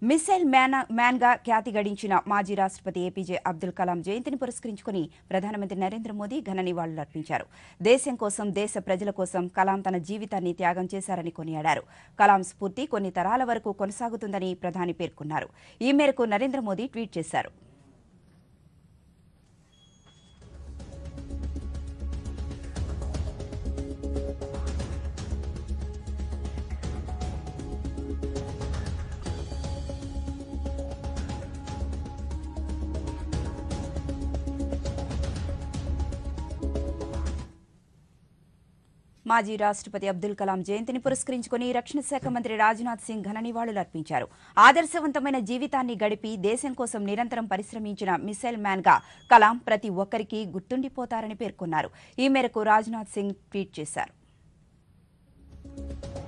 missile man మ్యాన్గా ఖ్యాతి గడించిన మాజీ రాష్ట్రపతి APJ Abdul Kalam జయంతిని పురస్కరించుకుని ప్రధానమంత్రి నరేంద్ర మోదీ ఘన నివాళులర్పించారు దేశం కోసం దేశ ప్రజల కోసం కలాం తన జీవితాన్ని త్యాగం చేశారని కొనియాడారు కలాం స్ఫూర్తి కొన్ని తరాల వరకు కొనసాగుతుందని ప్రధాని పేర్కొన్నారు ఈ మేరకు నరేంద్ర మోదీ ట్వీట్ చేశారు మాజీ రాష్ట్రపతి అబ్దుల్ కలాం జయంతిని పురస్కరించుకుని రక్షణ శాఖ మంత్రి రాజ్నాథ్ సింగ్ ఘన నివాళులర్పించారు ఆదర్శవంతమైన జీవితాన్ని గడిపి దేశం కోసం నిరంతరం పరిశ్రమించిన మిసైల్ మ్యాన్ గా కలాం ప్రతి ఒక్కరికి గుర్తుండిపోతారని పేర్కొన్నారు ఈ మేరకు రాజ్నాథ్ సింగ్ ట్వీట్ చేశారు